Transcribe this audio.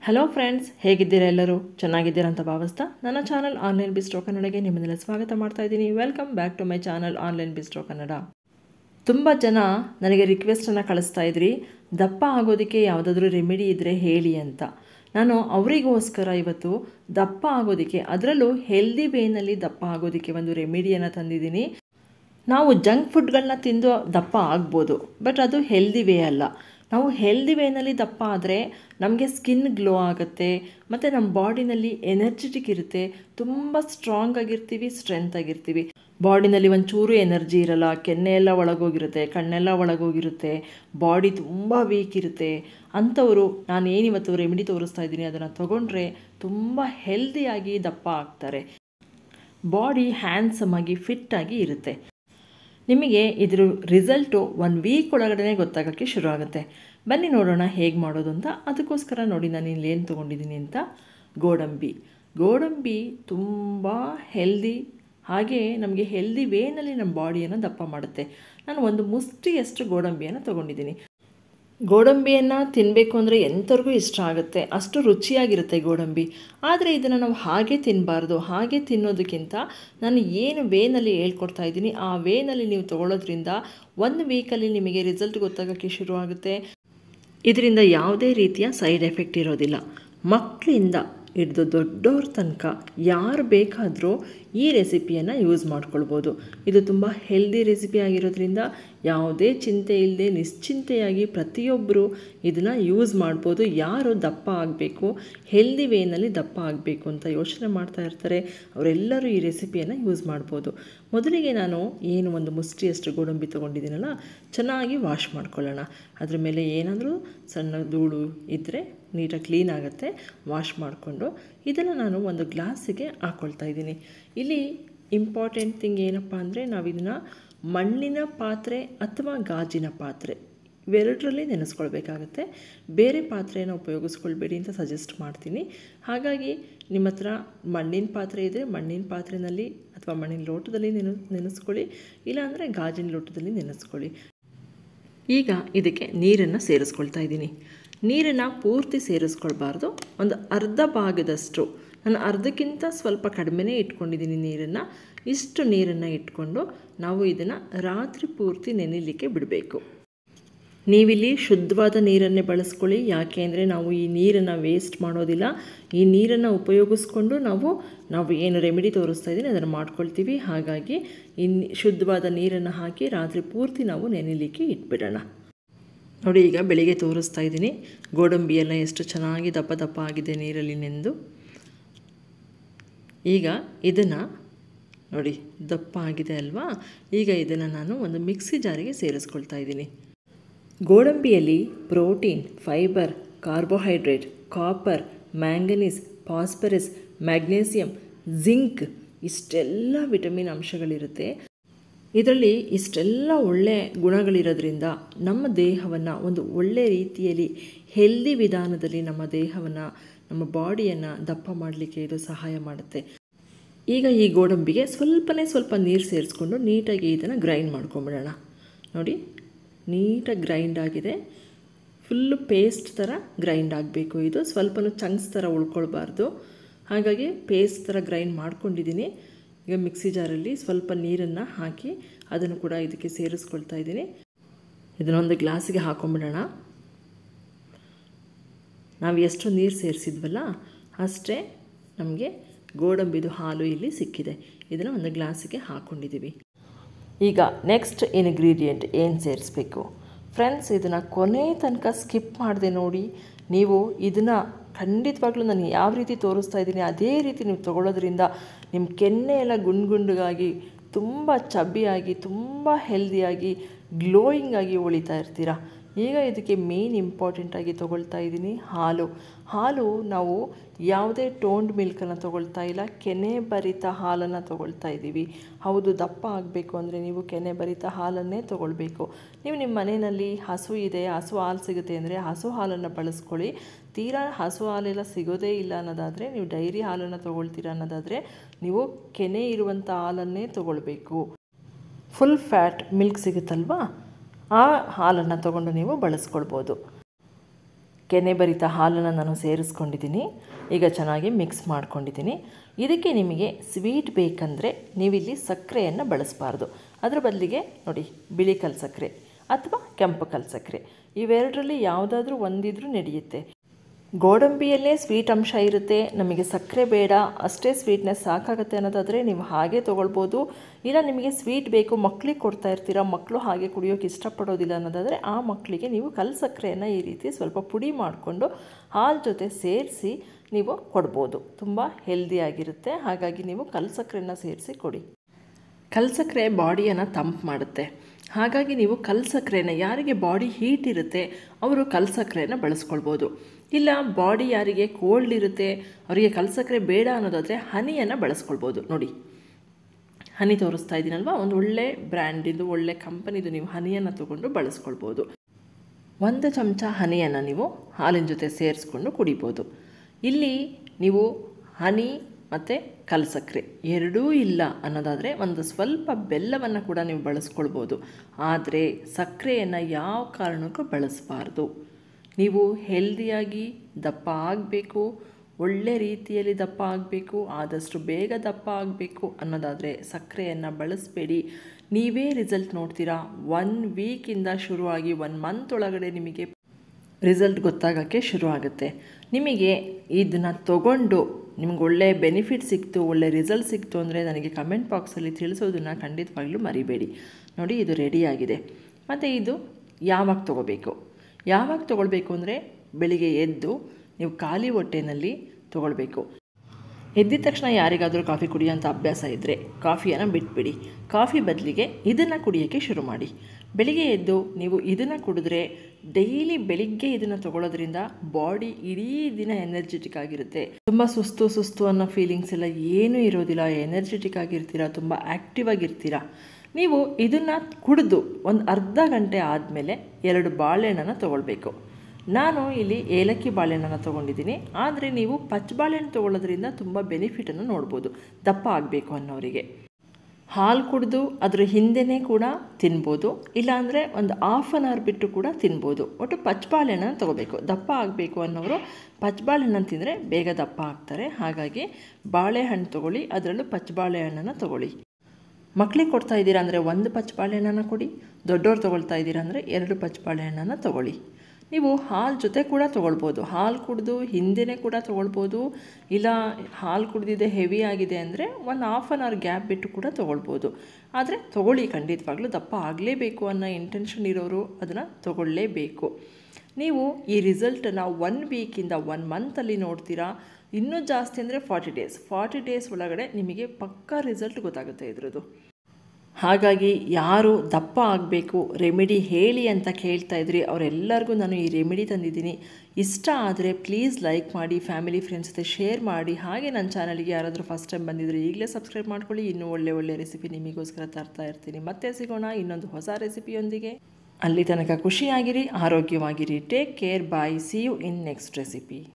hello friends ಹೇಗಿದ್ದೀರಾ ಎಲ್ಲರೂ ಚೆನ್ನಾಗಿದ್ದೀರಾ ಅಂತ ಭಾವಿಸ್ತಾ ನನ್ನ ಚಾನಲ್ ಆನ್ಲೈನ್ ಬಿಸ್ಟ್ರೋ ಕನ್ನಡಗೆ ನಿಮ್ಮನ್ನೆಲ್ಲ ಸ್ವಾಗತ ಮಾಡ್ತಾ ಇದ್ದೀನಿ welcome back to my channel online bistro Kannada ತುಂಬ ಜನ ನನಗೆ ರಿಕ್ವೆಸ್ಟನ್ನು ಕಳಿಸ್ತಾ ಇದ್ರಿ ದಪ್ಪ ಆಗೋದಕ್ಕೆ ಯಾವುದಾದ್ರೂ ರೆಮಿಡಿ ಇದ್ದರೆ ಹೇಳಿ ಅಂತ ನಾನು ಅವರಿಗೋಸ್ಕರ ಇವತ್ತು ದಪ್ಪ ಆಗೋದಕ್ಕೆ ಅದರಲ್ಲೂ ಹೆಲ್ದಿ ವೇನಲ್ಲಿ ದಪ್ಪ ಆಗೋದಕ್ಕೆ ಒಂದು ರೆಮಿಡಿಯನ್ನು ತಂದಿದ್ದೀನಿ ನಾವು ಜಂಕ್ ಫುಡ್ಗಳನ್ನ ತಿಂದು ದಪ್ಪ ಆಗ್ಬೋದು ಬಟ್ ಅದು ಹೆಲ್ದಿ ವೇ ಅಲ್ಲ ನಾವು ಹೆಲ್ದಿ ವೇನಲ್ಲಿ ದಪ್ಪ ಆದರೆ ನಮಗೆ ಸ್ಕಿನ್ ಗ್ಲೋ ಆಗುತ್ತೆ ಮತ್ತು ನಮ್ಮ ಬಾಡಿನಲ್ಲಿ ಎನರ್ಜೆಟಿಕ್ ಇರುತ್ತೆ ತುಂಬ ಸ್ಟ್ರಾಂಗ್ ಆಗಿರ್ತೀವಿ ಸ್ಟ್ರೆಂತ್ ಆಗಿರ್ತೀವಿ ಬಾಡಿನಲ್ಲಿ ಒಂಚೂರು ಎನರ್ಜಿ ಇರಲ್ಲ ಕೆನ್ನೆ ಎಲ್ಲ ಒಳಗೋಗಿರುತ್ತೆ ಕಣ್ಣೆಲ್ಲ ಒಳಗೋಗಿರುತ್ತೆ ಬಾಡಿ ತುಂಬ ವೀಕ್ ಇರುತ್ತೆ ಅಂಥವರು ನಾನು ಏನಿವತ್ತು ರೆಮಿಡಿ ತೋರಿಸ್ತಾ ಇದ್ದೀನಿ ಅದನ್ನು ತೊಗೊಂಡ್ರೆ ತುಂಬ ಹೆಲ್ದಿಯಾಗಿ ದಪ್ಪ ಆಗ್ತಾರೆ ಬಾಡಿ ಹ್ಯಾಂಡ್ಸಮ್ ಆಗಿ ಫಿಟ್ ಆಗಿ ಇರುತ್ತೆ ನಿಮಗೆ ಇದ್ರ ರಿಸಲ್ಟು ಒನ್ ವೀಕ್ ಒಳಗಡೆ ಗೊತ್ತಾಗೋಕ್ಕೆ ಶುರು ಆಗುತ್ತೆ ಬನ್ನಿ ನೋಡೋಣ ಹೇಗೆ ಮಾಡೋದು ಅಂತ ಅದಕ್ಕೋಸ್ಕರ ನೋಡಿ ನಾನು ಇಲ್ಲಿ ಏನು ತೊಗೊಂಡಿದ್ದೀನಿ ಅಂತ ಗೋಡಂಬಿ ಗೋಡಂಬಿ ತುಂಬ ಹೆಲ್ದಿ ಹಾಗೆ ನಮಗೆ ಹೆಲ್ದಿ ವೇನಲ್ಲಿ ನಮ್ಮ ಬಾಡಿಯನ್ನು ದಪ್ಪ ಮಾಡುತ್ತೆ ನಾನು ಒಂದು ಮುಷ್ಟಿಯಷ್ಟು ಗೋಡಂಬಿಯನ್ನು ತೊಗೊಂಡಿದ್ದೀನಿ ಗೋಡಂಬಿಯನ್ನು ತಿನ್ನಬೇಕು ಅಂದರೆ ಎಂಥವ್ರಿಗೂ ಇಷ್ಟ ಆಗುತ್ತೆ ಅಷ್ಟು ರುಚಿಯಾಗಿರುತ್ತೆ ಗೋಡಂಬಿ ಆದರೆ ಇದನ್ನು ನಾವು ಹಾಗೆ ತಿನ್ನಬಾರ್ದು ಹಾಗೆ ತಿನ್ನೋದಕ್ಕಿಂತ ನಾನು ಏನು ವೇನಲ್ಲಿ ಹೇಳ್ಕೊಡ್ತಾ ಇದ್ದೀನಿ ಆ ವೇನಲ್ಲಿ ನೀವು ತೊಗೊಳ್ಳೋದ್ರಿಂದ ಒಂದು ವೀಕಲ್ಲಿ ನಿಮಗೆ ರಿಸಲ್ಟ್ ಗೊತ್ತಾಗೋಕ್ಕೆ ಶುರು ಆಗುತ್ತೆ ಇದರಿಂದ ಯಾವುದೇ ರೀತಿಯ ಸೈಡ್ ಎಫೆಕ್ಟ್ ಇರೋದಿಲ್ಲ ಮಕ್ಕಳಿಂದ ಹಿಡಿದು ದೊಡ್ಡವ್ರ ತನಕ ಯಾರು ಬೇಕಾದರೂ ಈ ರೆಸಿಪಿಯನ್ನು ಯೂಸ್ ಮಾಡ್ಕೊಳ್ಬೋದು ಇದು ತುಂಬ ಹೆಲ್ದಿ ರೆಸಿಪಿ ಆಗಿರೋದ್ರಿಂದ ಯಾವುದೇ ಚಿಂತೆ ಇಲ್ಲದೆ ನಿಶ್ಚಿಂತೆಯಾಗಿ ಪ್ರತಿಯೊಬ್ಬರು ಇದನ್ನು ಯೂಸ್ ಮಾಡ್ಬೋದು ಯಾರು ದಪ್ಪ ಆಗಬೇಕು ಹೆಲ್ದಿ ವೇನಲ್ಲಿ ದಪ್ಪ ಆಗಬೇಕು ಅಂತ ಯೋಚನೆ ಮಾಡ್ತಾ ಇರ್ತಾರೆ ಅವರೆಲ್ಲರೂ ಈ ರೆಸಿಪಿಯನ್ನು ಯೂಸ್ ಮಾಡ್ಬೋದು ಮೊದಲಿಗೆ ನಾನು ಏನು ಒಂದು ಮುಷ್ಟಿಯಷ್ಟು ಗೋಡಂಬಿ ತೊಗೊಂಡಿದ್ದೀನಲ್ಲ ಚೆನ್ನಾಗಿ ವಾಶ್ ಮಾಡ್ಕೊಳ್ಳೋಣ ಅದ್ರ ಮೇಲೆ ಏನಾದರೂ ಸಣ್ಣ ಧೂಳು ಇದ್ದರೆ ನೀಟಾಗಿ ಕ್ಲೀನ್ ಆಗುತ್ತೆ ವಾಶ್ ಮಾಡಿಕೊಂಡು ಇದನ್ನು ನಾನು ಒಂದು ಗ್ಲಾಸಿಗೆ ಹಾಕ್ಕೊಳ್ತಾ ಇದ್ದೀನಿ ಇಲ್ಲಿ ಇಂಪಾರ್ಟೆಂಟ್ ಥಿಂಗ್ ಏನಪ್ಪ ಅಂದರೆ ನಾವು ಇದನ್ನು ಮಣ್ಣಿನ ಪಾತ್ರೆ ಅಥವಾ ಗಾಜಿನ ಪಾತ್ರೆ ಇವೆರಡರಲ್ಲಿ ನೆನೆಸ್ಕೊಳ್ಬೇಕಾಗತ್ತೆ ಬೇರೆ ಪಾತ್ರೆಯನ್ನು ಉಪಯೋಗಿಸ್ಕೊಳ್ಬೇಡಿ ಅಂತ ಸಜೆಸ್ಟ್ ಮಾಡ್ತೀನಿ ಹಾಗಾಗಿ ನಿಮ್ಮ ಹತ್ರ ಮಣ್ಣಿನ ಪಾತ್ರೆ ಇದ್ದರೆ ಮಣ್ಣಿನ ಪಾತ್ರೆಯಲ್ಲಿ ಅಥವಾ ಮಣ್ಣಿನ ಲೋಟದಲ್ಲಿ ನೆನೆ ನೆನೆಸ್ಕೊಳ್ಳಿ ಇಲ್ಲಾಂದರೆ ಗಾಜಿನ ಲೋಟದಲ್ಲಿ ನೆನೆಸ್ಕೊಳ್ಳಿ ಈಗ ಇದಕ್ಕೆ ನೀರನ್ನು ಸೇರಿಸ್ಕೊಳ್ತಾ ಇದ್ದೀನಿ ನೀರನ್ನು ಪೂರ್ತಿ ಸೇರಿಸ್ಕೊಳ್ಬಾರ್ದು ಒಂದು ಅರ್ಧ ಭಾಗದಷ್ಟು ನಾನು ಅರ್ಧಕ್ಕಿಂತ ಸ್ವಲ್ಪ ಕಡಿಮೆನೇ ಇಟ್ಕೊಂಡಿದ್ದೀನಿ ನೀರನ್ನು ಇಷ್ಟು ನೀರನ್ನು ಇಟ್ಕೊಂಡು ನಾವು ಇದನ್ನು ರಾತ್ರಿ ಪೂರ್ತಿ ನೆನೆಯಲಿಕ್ಕೆ ಬಿಡಬೇಕು ನೀವಿಲ್ಲಿ ಶುದ್ಧವಾದ ನೀರನ್ನೇ ಬಳಸ್ಕೊಳ್ಳಿ ಯಾಕೆ ಅಂದರೆ ನಾವು ಈ ನೀರನ್ನು ವೇಸ್ಟ್ ಮಾಡೋದಿಲ್ಲ ಈ ನೀರನ್ನು ಉಪಯೋಗಿಸ್ಕೊಂಡು ನಾವು ನಾವು ಏನು ರೆಮಿಡಿ ತೋರಿಸ್ತಾ ಇದ್ದೀನಿ ಅದನ್ನು ಮಾಡ್ಕೊಳ್ತೀವಿ ಹಾಗಾಗಿ ಈ ಶುದ್ಧವಾದ ನೀರನ್ನು ಹಾಕಿ ರಾತ್ರಿ ಪೂರ್ತಿ ನಾವು ನೆನೆಯಲಿಕ್ಕೆ ಇಟ್ಬಿಡೋಣ ನೋಡಿ ಈಗ ಬೆಳಿಗ್ಗೆ ತೋರಿಸ್ತಾ ಇದ್ದೀನಿ ಗೋಡಂಬಿ ಎಲ್ಲ ಎಷ್ಟು ಚೆನ್ನಾಗಿ ದಪ್ಪ ದಪ್ಪ ಆಗಿದೆ ನೀರಲ್ಲಿ ನೆಂದು ಈಗ ಇದನ್ನು ನೋಡಿ ದಪ್ಪ ಆಗಿದೆ ಅಲ್ವಾ ಈಗ ಇದನ್ನು ನಾನು ಒಂದು ಮಿಕ್ಸಿ ಜಾರಿಗೆ ಸೇರಿಸ್ಕೊಳ್ತಾ ಇದ್ದೀನಿ ಗೋಡಂಬಿಯಲ್ಲಿ protein fibre carbohydrate copper manganese phosphorus magnesium zinc ಇಷ್ಟೆಲ್ಲ ವಿಟಮಿನ್ ಅಂಶಗಳಿರುತ್ತೆ ಇದರಲ್ಲಿ ಇಷ್ಟೆಲ್ಲ ಒಳ್ಳೆಯ ಗುಣಗಳಿರೋದ್ರಿಂದ ನಮ್ಮ ದೇಹವನ್ನು ಒಂದು ಒಳ್ಳೆಯ ರೀತಿಯಲ್ಲಿ ಹೆಲ್ದಿ ವಿಧಾನದಲ್ಲಿ ನಮ್ಮ ದೇಹವನ್ನು ನಮ್ಮ ಬಾಡಿಯನ್ನು ದಪ್ಪ ಮಾಡಲಿಕ್ಕೆ ಇದು ಸಹಾಯ ಮಾಡುತ್ತೆ ಈಗ ಈ ಗೋಡಂಬಿಗೆ ಸ್ವಲ್ಪನೇ ಸ್ವಲ್ಪ ನೀರು ಸೇರಿಸ್ಕೊಂಡು ನೀಟಾಗಿ ಇದನ್ನು ಗ್ರೈಂಡ್ ಮಾಡ್ಕೊಂಬಿಡೋಣ ನೋಡಿ ನೀಟಾಗಿ ಗ್ರೈಂಡ್ ಆಗಿದೆ ಫುಲ್ಲು ಪೇಸ್ಟ್ ಥರ ಗ್ರೈಂಡ್ ಆಗಬೇಕು ಇದು ಸ್ವಲ್ಪನೂ ಚಂಕ್ಸ್ ಥರ ಉಳ್ಕೊಳ್ಬಾರ್ದು ಹಾಗಾಗಿ ಪೇಸ್ಟ್ ಥರ ಗ್ರೈಂಡ್ ಮಾಡ್ಕೊಂಡಿದ್ದೀನಿ ಈಗ ಮಿಕ್ಸಿ ಜಾರಲ್ಲಿ ಸ್ವಲ್ಪ ನೀರನ್ನು ಹಾಕಿ ಅದನ್ನು ಕೂಡ ಇದಕ್ಕೆ ಸೇರಿಸ್ಕೊಳ್ತಾ ಇದ್ದೀನಿ ಇದನ್ನೊಂದು ಗ್ಲಾಸಿಗೆ ಹಾಕೊಂಬಿಡೋಣ ನಾವು ಎಷ್ಟು ನೀರು ಸೇರಿಸಿದ್ವಲ್ಲ ಅಷ್ಟೇ ನಮಗೆ ಗೋಡಂಬಿದು ಹಾಲು ಇಲ್ಲಿ ಸಿಕ್ಕಿದೆ ಇದನ್ನು ಒಂದು ಗ್ಲಾಸಿಗೆ ಹಾಕ್ಕೊಂಡಿದ್ದೀವಿ ಈಗ ನೆಕ್ಸ್ಟ್ ಇನ್ಗ್ರೀಡಿಯೆಂಟ್ ಏನು ಸೇರಿಸ್ಬೇಕು ಫ್ರೆಂಡ್ಸ್ ಇದನ್ನು ಕೊನೆ ತನಕ ಸ್ಕಿಪ್ ಮಾಡಿದೆ ನೋಡಿ ನೀವು ಇದನ್ನು ಖಂಡಿತವಾಗ್ಲೂ ನಾನು ಯಾವ ರೀತಿ ತೋರಿಸ್ತಾ ಇದ್ದೀನಿ ಅದೇ ರೀತಿ ನೀವು ತೊಗೊಳ್ಳೋದ್ರಿಂದ ನಿಮ್ಮ ಕೆನ್ನೆ ಎಲ್ಲ ಗುಂಡು ಗುಂಡುಗಾಗಿ ತುಂಬ ಚಬ್ಬಿಯಾಗಿ ತುಂಬ ಹೆಲ್ದಿಯಾಗಿ ಗ್ಲೋಯಿಂಗ್ ಆಗಿ ಉಳಿತಾ ಇರ್ತೀರ ಈಗ ಇದಕ್ಕೆ ಮೇನ್ ಇಂಪಾರ್ಟೆಂಟಾಗಿ ತೊಗೊಳ್ತಾ ಇದ್ದೀನಿ ಹಾಲು ಹಾಲು ನಾವು ಯಾವುದೇ ಟೋಂಡ್ ಮಿಲ್ಕನ್ನು ತೊಗೊಳ್ತಾ ಇಲ್ಲ ಕೆನೆ ಭರಿತ ಹಾಲನ್ನು ತೊಗೊಳ್ತಾ ಇದ್ದೀವಿ ಹೌದು ದಪ್ಪ ಆಗಬೇಕು ಅಂದರೆ ನೀವು ಕೆನೆ ಭರಿತ ಹಾಲನ್ನೇ ತೊಗೊಳ್ಬೇಕು ನೀವು ನಿಮ್ಮ ಮನೆಯಲ್ಲಿ ಹಸು ಇದೆ ಹಸು ಹಾಲು ಸಿಗುತ್ತೆ ಅಂದರೆ ಹಸು ಹಾಲನ್ನು ಬಳಸ್ಕೊಳ್ಳಿ ತೀರಾ ಹಸು ಹಾಲೆಲ್ಲ ಸಿಗೋದೇ ಇಲ್ಲ ಅನ್ನೋದಾದರೆ ನೀವು ಡೈರಿ ಹಾಲನ್ನು ತೊಗೊಳ್ತೀರ ಅನ್ನೋದಾದರೆ ನೀವು ಕೆನೆ ಇರುವಂಥ ಹಾಲನ್ನೇ ತೊಗೊಳ್ಬೇಕು ಫುಲ್ ಫ್ಯಾಟ್ ಮಿಲ್ಕ್ ಸಿಗುತ್ತಲ್ವಾ ಆ ಹಾಲನ್ನು ತೊಗೊಂಡು ನೀವು ಬಳಸ್ಕೊಳ್ಬೋದು ಕೆನೆ ಭರಿತ ಹಾಲನ್ನು ನಾನು ಸೇರಿಸ್ಕೊಂಡಿದ್ದೀನಿ ಈಗ ಚೆನ್ನಾಗಿ ಮಿಕ್ಸ್ ಮಾಡ್ಕೊಂಡಿದ್ದೀನಿ ಇದಕ್ಕೆ ನಿಮಗೆ ಸ್ವೀಟ್ ಬೇಕಂದರೆ ನೀವಿಲ್ಲಿ ಸಕ್ಕರೆಯನ್ನು ಬಳಸಬಾರ್ದು ಅದರ ಬದಲಿಗೆ ನೋಡಿ ಬಿಳಿ ಕಲ್ ಸಕ್ಕರೆ ಅಥವಾ ಕೆಂಪು ಕಲ್ ಸಕ್ಕರೆ ಇವೆರಡರಲ್ಲಿ ಯಾವುದಾದ್ರೂ ಒಂದಿದ್ರೂ ನಡೆಯುತ್ತೆ ಗೋಡಂಬಿಯಲ್ಲೇ ಸ್ವೀಟ್ ಅಂಶ ಇರುತ್ತೆ ನಮಗೆ ಸಕ್ಕರೆ ಬೇಡ ಅಷ್ಟೇ ಸ್ವೀಟ್ನೆಸ್ ಸಾಕಾಗುತ್ತೆ ಅನ್ನೋದಾದರೆ ನೀವು ಹಾಗೆ ತೊಗೊಳ್ಬೋದು ಇಲ್ಲ ನಿಮಗೆ ಸ್ವೀಟ್ ಬೇಕು ಮಕ್ಕಳಿಗೆ ಕೊಡ್ತಾ ಇರ್ತೀರ ಮಕ್ಕಳು ಹಾಗೆ ಕುಡಿಯೋಕೆ ಇಷ್ಟಪಡೋದಿಲ್ಲ ಅನ್ನೋದಾದರೆ ಆ ಮಕ್ಕಳಿಗೆ ನೀವು ಕಲ್ ಸಕ್ಕರೆಯನ್ನು ಈ ರೀತಿ ಸ್ವಲ್ಪ ಪುಡಿ ಮಾಡಿಕೊಂಡು ಹಾಲು ಜೊತೆ ಸೇರಿಸಿ ನೀವು ಕೊಡ್ಬೋದು ತುಂಬ ಹೆಲ್ದಿಯಾಗಿರುತ್ತೆ ಹಾಗಾಗಿ ನೀವು ಕಲ್ ಸಕ್ಕರೆನ ಸೇರಿಸಿ ಕೊಡಿ ಕಲ್ ಸಕ್ಕರೆ ಬಾಡಿಯನ್ನು ತಂಪು ಮಾಡುತ್ತೆ ಹಾಗಾಗಿ ನೀವು ಕಲ್ ಸಕ್ಕರೆನ ಯಾರಿಗೆ ಬಾಡಿ ಹೀಟ್ ಇರುತ್ತೆ ಅವರು ಕಲ್ ಸಕ್ಕರೆನ ಬಳಸ್ಕೊಳ್ಬೋದು ಇಲ್ಲ ಬಾಡಿ ಯಾರಿಗೆ ಕೋಲ್ಡ್ ಇರುತ್ತೆ ಅವರಿಗೆ ಕಲ್ ಸಕ್ಕರೆ ಬೇಡ ಅನ್ನೋದಾದರೆ ಹನಿಯನ್ನು ಬಳಸ್ಕೊಳ್ಬೋದು ನೋಡಿ ಹನಿ ತೋರಿಸ್ತಾ ಇದ್ದೀನಲ್ವ ಒಂದು ಒಳ್ಳೆ ಬ್ರ್ಯಾಂಡಿಂದು ಒಳ್ಳೆ ಕಂಪನಿದು ನೀವು ಹನಿಯನ್ನು ತಗೊಂಡು ಬಳಸ್ಕೊಳ್ಬೋದು ಒಂದು ಚಮಚ ಹನಿಯನ್ನು ನೀವು ಹಾಲಿನ ಜೊತೆ ಸೇರಿಸ್ಕೊಂಡು ಕುಡಿಬೋದು ಇಲ್ಲಿ ನೀವು ಹನಿ ಮತ್ತು ಕಲ್ ಸಕ್ಕರೆ ಎರಡೂ ಇಲ್ಲ ಅನ್ನೋದಾದರೆ ಒಂದು ಸ್ವಲ್ಪ ಬೆಲ್ಲವನ್ನು ಕೂಡ ನೀವು ಬಳಸ್ಕೊಳ್ಬೋದು ಆದರೆ ಸಕ್ಕರೆಯನ್ನು ಯಾವ ಕಾರಣಕ್ಕೂ ಬಳಸಬಾರ್ದು ನೀವು ಹೆಲ್ದಿಯಾಗಿ ದಪ್ಪ ಆಗಬೇಕು ಒಳ್ಳೆ ರೀತಿಯಲ್ಲಿ ದಪ್ಪ ಆಗಬೇಕು ಆದಷ್ಟು ಬೇಗ ದಪ್ಪ ಆಗಬೇಕು ಅನ್ನೋದಾದರೆ ಸಕ್ಕರೆಯನ್ನು ಬಳಸಬೇಡಿ ನೀವೇ ರಿಸಲ್ಟ್ ನೋಡ್ತೀರಾ ಒನ್ ವೀಕಿಂದ ಶುರುವಾಗಿ ಒನ್ ಮಂತ್ ಒಳಗಡೆ ನಿಮಗೆ ರಿಸಲ್ಟ್ ಗೊತ್ತಾಗೋಕ್ಕೆ ಶುರು ಆಗುತ್ತೆ ನಿಮಗೆ ಇದನ್ನು ತಗೊಂಡು ನಿಮ್ಗೆ ಒಳ್ಳೆ ಬೆನಿಫಿಟ್ ಸಿಕ್ತು ಒಳ್ಳೆ ರಿಸಲ್ಟ್ ಸಿಕ್ತು ಅಂದರೆ ನನಗೆ ಕಮೆಂಟ್ ಬಾಕ್ಸಲ್ಲಿ ತಿಳಿಸೋದನ್ನು ಖಂಡಿತವಾಗ್ಲೂ ಮರಿಬೇಡಿ ನೋಡಿ ಇದು ರೆಡಿಯಾಗಿದೆ ಮತ್ತು ಇದು ಯಾವಾಗ ತೊಗೋಬೇಕು ಯಾವಾಗ ತೊಗೊಳ್ಬೇಕು ಅಂದರೆ ಬೆಳಿಗ್ಗೆ ಎದ್ದು ನೀವು ಖಾಲಿ ಹೊಟ್ಟೆನಲ್ಲಿ ತೊಗೊಳ್ಬೇಕು ಎದ್ದಿದ ತಕ್ಷಣ ಯಾರಿಗಾದರೂ ಕಾಫಿ ಕುಡಿಯೋಂಥ ಅಭ್ಯಾಸ ಇದ್ದರೆ ಕಾಫಿಯನ್ನು ಬಿಟ್ಬಿಡಿ ಕಾಫಿ ಬದಲಿಗೆ ಇದನ್ನು ಕುಡಿಯೋಕ್ಕೆ ಶುರು ಮಾಡಿ ಬೆಳಿಗ್ಗೆ ಎದ್ದು ನೀವು ಇದನ್ನು ಕುಡಿದ್ರೆ ಡೈಲಿ ಬೆಳಿಗ್ಗೆ ಇದನ್ನು ತಗೊಳ್ಳೋದ್ರಿಂದ ಬಾಡಿ ಇಡೀ ದಿನ ಎನರ್ಜೆಟಿಕ್ ಆಗಿರುತ್ತೆ ತುಂಬ ಸುಸ್ತು ಸುಸ್ತು ಅನ್ನೋ ಫೀಲಿಂಗ್ಸ್ ಎಲ್ಲ ಏನೂ ಇರೋದಿಲ್ಲ ಎನರ್ಜೆಟಿಕ್ ಆಗಿರ್ತೀರ ತುಂಬ ಆ್ಯಕ್ಟಿವ್ ಆಗಿರ್ತೀರ ನೀವು ಇದನ್ನು ಕುಡಿದು ಒಂದು ಅರ್ಧ ಗಂಟೆ ಆದಮೇಲೆ ಎರಡು ಬಾಳೆಹಣ್ಣನ್ನು ತೊಗೊಳ್ಬೇಕು ನಾನು ಇಲ್ಲಿ ಏಲಕ್ಕಿ ಬಾಳೆಹಣ್ಣನ್ನು ತೊಗೊಂಡಿದ್ದೀನಿ ಆದರೆ ನೀವು ಪಚ್ಚ ಬಾಳೆಹಣ್ಣು ತೊಗೊಳ್ಳೋದ್ರಿಂದ ತುಂಬ ಬೆನಿಫಿಟನ್ನು ನೋಡ್ಬೋದು ದಪ್ಪ ಆಗಬೇಕು ಅನ್ನೋರಿಗೆ ಹಾಲು ಕುಡಿದು ಅದ್ರ ಹಿಂದೆನೇ ಕೂಡ ತಿನ್ಬೋದು ಇಲ್ಲಾಂದರೆ ಒಂದು ಹಾಫ್ ಆನ್ ಅವರ್ ಬಿಟ್ಟು ಕೂಡ ತಿನ್ಬೋದು ಒಟ್ಟು ಪಚ್ಚ ಬಾಳೆಹಣ್ಣನ್ನು ತೊಗೋಬೇಕು ದಪ್ಪ ಆಗಬೇಕು ಅನ್ನೋರು ಪಚ್ಚ ಬಾಳೆಹಣ್ಣನ್ನು ತಿಂದರೆ ಬೇಗ ದಪ್ಪ ಆಗ್ತಾರೆ ಹಾಗಾಗಿ ಬಾಳೆಹಣ್ಣು ತೊಗೊಳ್ಳಿ ಅದರಲ್ಲೂ ಪಚ್ಚ ಬಾಳೆಹಣ್ಣನ್ನು ತೊಗೊಳ್ಳಿ ಮಕ್ಕಳಿಗೆ ಕೊಡ್ತಾ ಇದ್ದೀರಾ ಅಂದರೆ ಒಂದು ಪಚ್ಚ ಬಾಳೆಹಣ್ಣನ್ನು ಕೊಡಿ ದೊಡ್ಡವ್ರು ತೊಗೊಳ್ತಾ ಇದ್ದೀರಾ ಅಂದರೆ ಎರಡು ಪಚ್ಚ ಬಾಳೆಹಣ್ಣನ್ನು ತೊಗೊಳ್ಳಿ ನೀವು ಹಾಲು ಜೊತೆ ಕೂಡ ತೊಗೊಳ್ಬೋದು ಹಾಲು ಕುಡಿದು ಹಿಂದೆನೇ ಕೂಡ ತೊಗೊಳ್ಬೋದು ಇಲ್ಲ ಹಾಲು ಕುಡಿದಿದೆ ಹೆವಿ ಆಗಿದೆ ಅಂದರೆ ಒಂದು ಹಾಫ್ ಆನ್ ಅವರ್ ಗ್ಯಾಪ್ ಬಿಟ್ಟು ಕೂಡ ತೊಗೊಳ್ಬೋದು ಆದರೆ ತೊಗೊಳ್ಳಿ ಖಂಡಿತವಾಗ್ಲೂ ದಪ್ಪ ಆಗಲೇಬೇಕು ಅನ್ನೋ ಇಂಟೆನ್ಷನ್ ಇರೋರು ಅದನ್ನು ತೊಗೊಳ್ಳೇಬೇಕು ನೀವು ಈ ರಿಸಲ್ಟನ್ನು ಒನ್ ವೀಕಿಂದ ಒನ್ ಮಂತಲ್ಲಿ ನೋಡ್ತೀರಾ ಇನ್ನೂ ಜಾಸ್ತಿ ಅಂದರೆ ಫಾರ್ಟಿ ಡೇಸ್ ಫಾರ್ಟಿ ಡೇಸ್ ಒಳಗಡೆ ನಿಮಗೆ ಪಕ್ಕಾ ರಿಸಲ್ಟ್ ಗೊತ್ತಾಗುತ್ತೆ ಇದ್ರದ್ದು ಹಾಗಾಗಿ ಯಾರು ದಪ್ಪ ಆಗಬೇಕು ರೆಮಿಡಿ ಹೇಳಿ ಅಂತ ಕೇಳ್ತಾ ಇದ್ರಿ ಅವರೆಲ್ಲರಿಗೂ ನಾನು ಈ ರೆಮಿಡಿ ತಂದಿದ್ದೀನಿ ಇಷ್ಟ ಆದರೆ ಪ್ಲೀಸ್ ಲೈಕ್ ಮಾಡಿ ಫ್ಯಾಮಿಲಿ ಫ್ರೆಂಡ್ಸ್ ಜೊತೆ ಶೇರ್ ಮಾಡಿ ಹಾಗೆ ನನ್ನ ಚಾನಲ್ಗೆ ಯಾರಾದರೂ ಫಸ್ಟ್ ಟೈಮ್ ಬಂದಿದ್ದರೆ ಈಗಲೇ ಸಬ್ಸ್ಕ್ರೈಬ್ ಮಾಡ್ಕೊಳ್ಳಿ ಇನ್ನೂ ಒಳ್ಳೆ ಒಳ್ಳೆ ರೆಸಿಪಿ ನಿಮಗೋಸ್ಕರ ತರ್ತಾ ಇರ್ತೀನಿ ಮತ್ತೆ ಸಿಗೋಣ ಇನ್ನೊಂದು ಹೊಸ ರೆಸಿಪಿಯೊಂದಿಗೆ ಅಲ್ಲಿ ತನಕ ಖುಷಿಯಾಗಿರಿ ಆರೋಗ್ಯವಾಗಿರಿ take care bye see you in next recipe